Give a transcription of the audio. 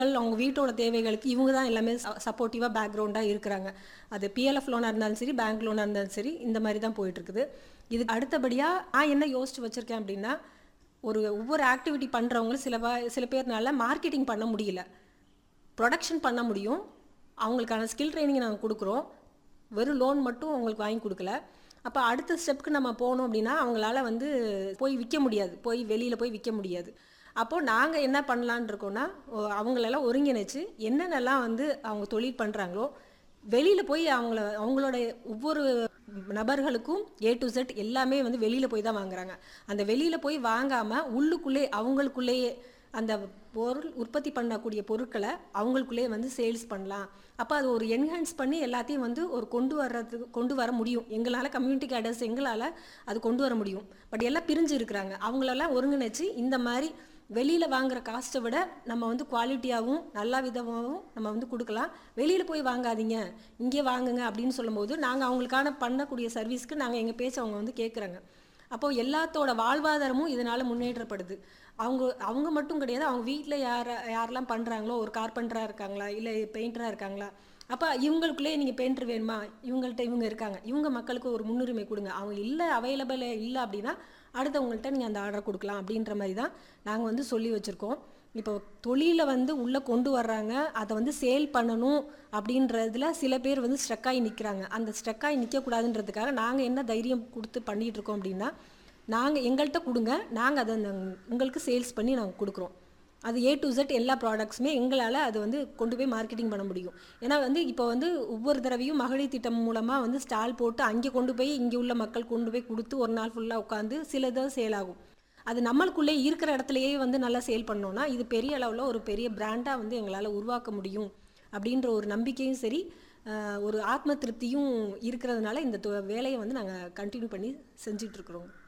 அவங்க வீட்டோட தேவைகளுக்கு இவங்க தான் எல்லாமே சப்போர்ட்டிவாக பேக்ரவுண்டாக இருக்கிறாங்க அது பிஎல்எஃப் லோனாக இருந்தாலும் சரி பேங்க் லோனாக இருந்தாலும் சரி இந்த மாதிரி தான் போயிட்டு இருக்குது இது அடுத்தபடியாக நான் என்ன யோசிச்சு வச்சுருக்கேன் அப்படின்னா ஒரு ஒவ்வொரு ஆக்டிவிட்டி பண்ணுறவங்களும் சில வ- சில பேர்னால மார்க்கெட்டிங் பண்ண முடியல ப்ரொடக்ஷன் பண்ண முடியும் அவங்களுக்கான ஸ்கில் ட்ரைனிங் நாங்கள் கொடுக்குறோம் வெறும் லோன் மட்டும் அவங்களுக்கு வாங்கி கொடுக்கல அப்போ அடுத்த ஸ்டெப்புக்கு நம்ம போனோம் அப்படின்னா அவங்களால வந்து போய் விற்க முடியாது போய் வெளியில் போய் விற்க முடியாது அப்போது நாங்கள் என்ன பண்ணலான்னு இருக்கோம்னா ஓ, அவங்களெல்லாம் ஒருங்கிணைச்சு என்னென்னலாம் வந்து அவங்க தொழில் பண்ணுறாங்களோ வெளியில் போய் அவங்கள அவங்களோட ஒவ்வொரு நபர்களுக்கும் ஏ டு செட் எல்லாமே வந்து வெளியில் போய் தான் வாங்குறாங்க அந்த வெளியில் போய் வாங்காமல் உள்ளுக்குள்ளே அவங்களுக்குள்ளேயே அந்த பொருள் உற்பத்தி பண்ணக்கூடிய பொருட்களை அவங்களுக்குள்ளே வந்து சேல்ஸ் பண்ணலாம் அப்போ அது ஒரு என்ஹான்ஸ் பண்ணி எல்லாத்தையும் வந்து ஒரு கொண்டு வர்றதுக்கு கொண்டு வர முடியும் எங்களால் கம்யூனிட்டி கேடர்ஸ் எங்களால் அது கொண்டு வர முடியும் பட் எல்லாம் பிரிஞ்சு இருக்கிறாங்க அவங்களெல்லாம் ஒருங்கிணைச்சு இந்த மாதிரி வெளியில் வாங்குற காஸ்ட்டை விட நம்ம வந்து குவாலிட்டியாகவும் நல்ல விதமாகவும் நம்ம வந்து கொடுக்கலாம் வெளியில் போய் வாங்காதீங்க இங்கே வாங்குங்க அப்படின்னு சொல்லும்போது நாங்கள் அவங்களுக்கான பண்ணக்கூடிய சர்வீஸ்க்கு நாங்கள் எங்கள் பேச்ச அவங்க வந்து கேட்குறாங்க அப்போது எல்லாத்தோட வாழ்வாதாரமும் இதனால் முன்னேற்றப்படுது அவங்க அவங்க மட்டும் கிடையாது அவங்க வீட்டில் யார் யாரெல்லாம் பண்ணுறாங்களோ ஒரு கார்பெண்டராக இருக்காங்களா இல்லை பெயிண்டராக இருக்காங்களா அப்போ இவங்களுக்குள்ளே நீங்கள் பெயிண்டர் வேணுமா இவங்கள்ட்ட இவங்க இருக்காங்க இவங்க மக்களுக்கு ஒரு முன்னுரிமை கொடுங்க அவங்க இல்லை அவைலபிள் இல்லை அப்படின்னா அடுத்தவங்கள்ட்ட நீங்கள் அந்த ஆர்டர் கொடுக்கலாம் அப்படின்ற மாதிரி தான் நாங்கள் வந்து சொல்லி வச்சுருக்கோம் இப்போ தொழிலை வந்து உள்ளே கொண்டு வர்றாங்க அதை வந்து சேல் பண்ணணும் அப்படின்றதுல சில பேர் வந்து ஸ்ட்ரக்காகி நிற்கிறாங்க அந்த ஸ்ட்ரக்காகி நிற்கக்கூடாதுன்றதுக்காக நாங்கள் என்ன தைரியம் கொடுத்து பண்ணிகிட்டு இருக்கோம் அப்படின்னா நாங்கள் எங்கள்கிட்ட கொடுங்க நாங்கள் அதை அந்த உங்களுக்கு சேல்ஸ் பண்ணி நாங்கள் கொடுக்குறோம் அது ஏ டு Z எல்லா ப்ராடக்ட்ஸுமே எங்களால் அது வந்து கொண்டு போய் மார்க்கெட்டிங் பண்ண முடியும் ஏன்னா வந்து இப்போ வந்து ஒவ்வொரு தடவையும் மகளிர் திட்டம் மூலமாக வந்து ஸ்டால் போட்டு அங்கே கொண்டு போய் இங்கே உள்ள மக்கள் கொண்டு போய் கொடுத்து ஒரு நாள் ஃபுல்லாக உட்காந்து சில தான் சேல் ஆகும் அது நம்மளுக்குள்ளே இருக்கிற இடத்துலையே வந்து நல்லா சேல் பண்ணோன்னா இது பெரிய அளவில் ஒரு பெரிய பிராண்டாக வந்து எங்களால் உருவாக்க முடியும் அப்படின்ற ஒரு நம்பிக்கையும் சரி அஹ், ஒரு ஆத்ம திருப்தியும் இருக்கிறதுனால இந்த தொ- வேலையை வந்து நாங்கள் கண்டினியூ பண்ணி செஞ்சிட்ருக்குறோம்